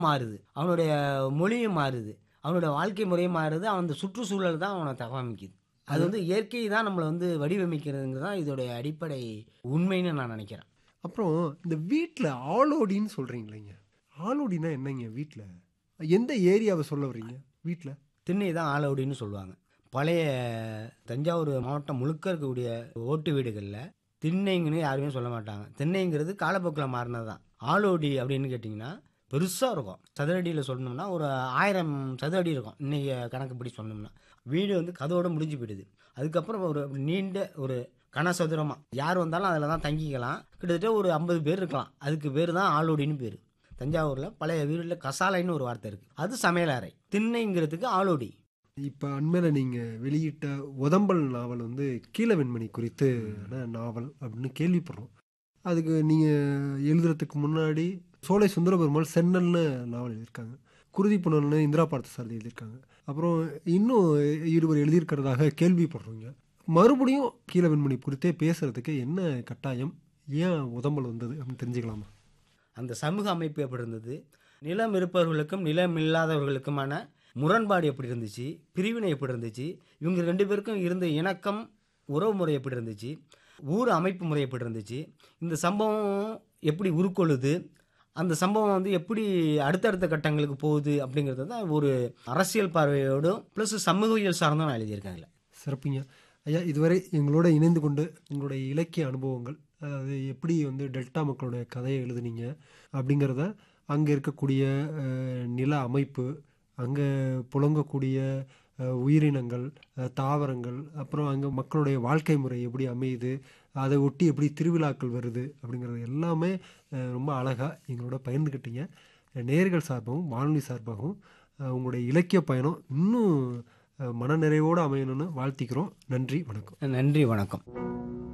மாறுது அவனுடைய மொழியும் மாறுது அவனுடைய வாழ்க்கை முறையும் மாறுது அவன் அந்த சுற்றுச்சூழல் தான் அவனை தகவமைக்குது அது வந்து இயற்கை தான் நம்மளை வந்து வடிவமைக்கிறதுங்கிறது தான் இதோடைய அடிப்படை உண்மைன்னு நான் நினைக்கிறேன் அப்புறம் இந்த வீட்டில் ஆளோடின்னு சொல்கிறீங்களேங்க ஆளோடினா என்னங்க வீட்டில் எந்த ஏரியாவை சொல்ல வர்றீங்க வீட்டில் திண்ணை தான் ஆலவுடின்னு சொல்லுவாங்க பழைய தஞ்சாவூர் மாவட்டம் முழுக்க இருக்கக்கூடிய ஓட்டு வீடுகளில் திண்ணைங்கன்னு யாருமே சொல்ல மாட்டாங்க திண்ணைங்கிறது காலப்போக்கில் மாறினது தான் ஆலோடி அப்படின்னு கேட்டிங்கன்னா பெருசாக இருக்கும் சதுரடியில் சொல்லணும்னா ஒரு ஆயிரம் சதுரடி இருக்கும் இன்னைக்கு கணக்குப்படி சொன்னோம்னா வீடு வந்து கதவோட முடிஞ்சு போயிடுது அதுக்கப்புறம் ஒரு நீண்ட ஒரு கனசதுரமாக யார் வந்தாலும் அதில் தான் தங்கிக்கலாம் கிட்டத்தட்ட ஒரு ஐம்பது பேர் இருக்கலாம் அதுக்கு பேர் தான் ஆலோடின்னு பேர் தஞ்சாவூரில் பழைய வீட்டில் கசாலைன்னு ஒரு வார்த்தை இருக்குது அது சமையலறை திண்ணைங்கிறதுக்கு ஆலோடி இப்போ அண்மையில் நீங்கள் வெளியிட்ட உதம்பல் நாவல் வந்து கீழ வெண்மணி குறித்து நாவல் அப்படின்னு கேள்விப்படுறோம் அதுக்கு நீங்கள் எழுதுறதுக்கு முன்னாடி சோலை சுந்தரபெருமாள் சென்னல்னு நாவல் எழுதியிருக்காங்க குருதி புனல்னு இந்திரா பார்த்த சாரதி எழுதியிருக்காங்க அப்புறம் இன்னும் இருவர் எழுதியிருக்கிறதாக கேள்விப்படுறோங்க மறுபடியும் கீழ வெண்மணி குறித்தே பேசுறதுக்கு என்ன கட்டாயம் ஏன் உதம்பல் வந்தது அப்படின்னு தெரிஞ்சுக்கலாமா அந்த சமூக அமைப்பு எப்படி இருந்தது நிலம் இருப்பவர்களுக்கும் நிலம் இல்லாதவர்களுக்குமான முரண்பாடு எப்படி இருந்துச்சு பிரிவினை எப்படி இருந்துச்சு இவங்க ரெண்டு பேருக்கும் இருந்த இணக்கம் உறவு முறை எப்படி இருந்துச்சு ஊர் அமைப்பு முறை எப்படி இருந்துச்சு இந்த சம்பவம் எப்படி உருக்கொள்ளுது அந்த சம்பவம் வந்து எப்படி அடுத்தடுத்த கட்டங்களுக்கு போகுது அப்படிங்கிறது தான் ஒரு அரசியல் பார்வையோடும் ப்ளஸ் சமூகவியல் சார்ந்தும் நான் எழுதியிருக்கேன் அதில் சிறப்புங்க ஐயா இதுவரை எங்களோட இணைந்து கொண்டு உங்களுடைய இலக்கிய அனுபவங்கள் அதாவது எப்படி வந்து டெல்டா மக்களுடைய கதையை எழுதுனீங்க அப்படிங்கிறத அங்கே இருக்கக்கூடிய அஹ், நில அமைப்பு அங்கே புழங்கக்கூடிய அஹ், உயிரினங்கள் அஹ், தாவரங்கள் அப்புறம் அங்கே மக்களுடைய வாழ்க்கை முறை எப்படி அமையுது அதை ஒட்டி எப்படி திருவிழாக்கள் வருது அப்படிங்கிறது எல்லாமே அஹ், ரொம்ப அழகாக எங்களோட பகிர்ந்துக்கிட்டீங்க நேர்கள் சார்பாகவும் வானொலி சார்பாகவும் அஹ், உங்களுடைய இலக்கிய பயணம் இன்னும் அஹ், மனநிறைவோடு அமையணும்னு வாழ்த்திக்கிறோம் நன்றி வணக்கம் நன்றி வணக்கம்